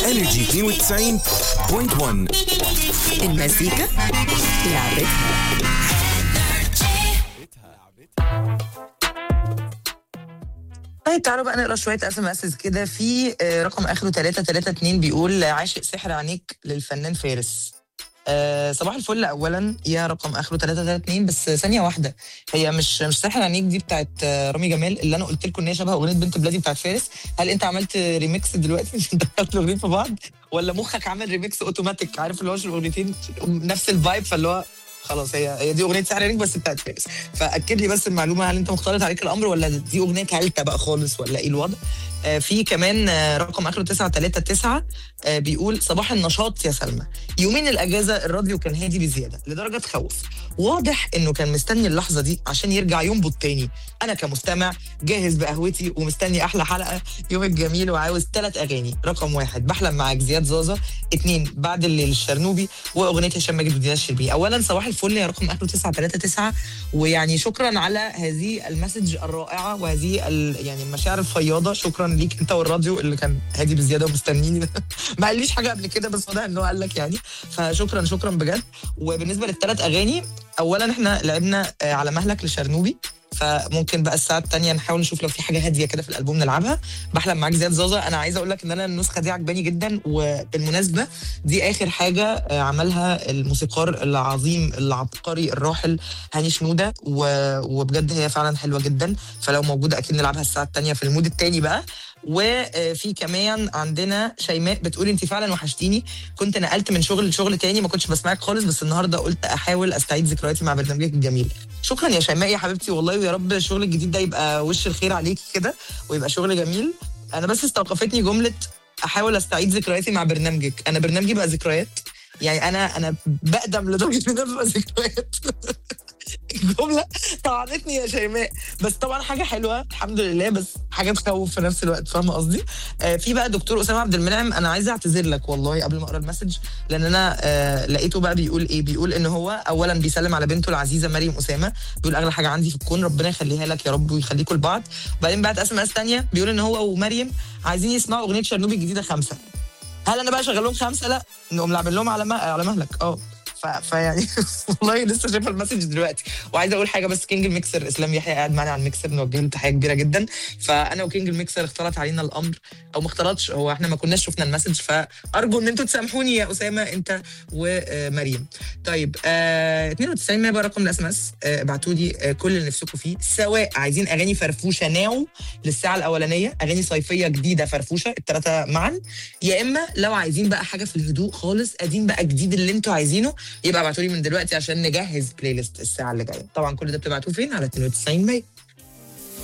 انرجي 92.1 المزيكا لعبتها طيب تعالوا بقى نقرا شويه اس ام اس كده في آه، رقم اخره 332 بيقول عاشق سحر عينيك للفنان فارس آه صباح الفل اولا يا رقم اخره 332 بس ثانيه واحده هي مش مش سحر عينيك دي بتاعت آه، رامي جمال اللي انا قلت لكم ان هي شبه اغنيه بنت بلادي بتاعت فارس هل انت عملت ريميكس دلوقتي مش دخلت الاغنيتين في بعض ولا مخك عامل ريميكس اوتوماتيك عارف اللي هو عشان الاغنيتين نفس الفايب فاللي هو خلاص هي هي دي اغنيه سحر عينيك بس بتاعت فارس فاكد لي بس المعلومه هل انت مختلط عليك الامر ولا دي اغنيه ثالثه بقى خالص ولا ايه الوضع آه، في كمان آه، رقم اخره 939 آه، بيقول صباح النشاط يا سلمى يومين الاجازه الراديو كان هادي بزياده لدرجه تخوف واضح انه كان مستني اللحظه دي عشان يرجع ينبض تاني انا كمستمع جاهز بقهوتي ومستني احلى حلقه يوم الجميل وعاوز ثلاث اغاني رقم واحد بحلم معاك زياد زازا اثنين بعد الليل الشرنوبي واغنيه هشام ماجد ودينا الشربيني اولا صباح الفل يا رقم اخره 939 ويعني شكرا على هذه المسج الرائعه وهذه ال- يعني المشاعر الفياضه شكرا ليك انت والراديو اللي كان هادي بزياده ومستنيني ما قاليش حاجه قبل كده بس واضح ان هو قال لك يعني فشكرا شكرا بجد وبالنسبه للثلاث اغاني اولا احنا لعبنا آه، على مهلك لشرنوبي فممكن بقى الساعه الثانيه نحاول نشوف لو في حاجه هاديه كده في الالبوم نلعبها بحلم معاك زياد زازا انا عايزه اقول لك ان انا النسخه دي عجباني جدا وبالمناسبه دي اخر حاجه آه، عملها الموسيقار العظيم العبقري الراحل هاني شنوده و- وبجد هي فعلا حلوه جدا فلو موجوده اكيد نلعبها الساعه الثانيه في المود الثاني بقى وفي كمان عندنا شيماء بتقول انت فعلا وحشتيني كنت نقلت من شغل لشغل تاني ما كنتش بسمعك خالص بس النهارده قلت احاول استعيد ذكرياتي مع برنامجك الجميل شكرا يا شيماء يا حبيبتي والله ويا رب الشغل الجديد ده يبقى وش الخير عليكي كده ويبقى شغل جميل انا بس استوقفتني جمله احاول استعيد ذكرياتي مع برنامجك انا برنامجي بقى ذكريات يعني انا انا بقدم لدرجه ان انا ببقى ذكريات الجمله طعنتني يا شيماء بس طبعا حاجه حلوه الحمد لله بس حاجه تخوف في نفس الوقت فاهمه قصدي آه في بقى دكتور اسامه عبد المنعم انا عايزه اعتذر لك والله قبل ما اقرا المسج لان انا آه لقيته بقى بيقول ايه بيقول ان هو اولا بيسلم على بنته العزيزه مريم اسامه بيقول اغلى حاجه عندي في الكون ربنا يخليها لك يا رب ويخليكم لبعض وبعدين بعد اس ام اس ثانيه بيقول ان هو ومريم عايزين يسمعوا اغنيه شرنوبي الجديده خمسه هل انا بقى شغال لهم خمسه لا نقوم لاعبين لهم على مه- على مهلك اه ف... فيعني والله لسه شايفه المسج دلوقتي وعايزه اقول حاجه بس كينج الميكسر اسلام يحيى قاعد معانا على الميكسر نوجه له تحيه كبيره جدا فانا وكينج الميكسر اختلط علينا الامر او ما اختلطش هو احنا ما كناش شفنا المسج فارجو ان انتوا تسامحوني يا اسامه انت ومريم طيب آه 92 100 بقى رقم الاس ام اس ابعتوا لي آه كل اللي نفسكم فيه سواء عايزين اغاني فرفوشه ناو للساعه الاولانيه اغاني صيفيه جديده فرفوشه الثلاثه معا يا اما لو عايزين بقى حاجه في الهدوء خالص قديم بقى جديد اللي انتوا عايزينه يبقى ابعتوا لي من دلوقتي عشان نجهز بلاي ليست الساعه اللي جايه طبعا كل ده بتبعتوه فين على 92 100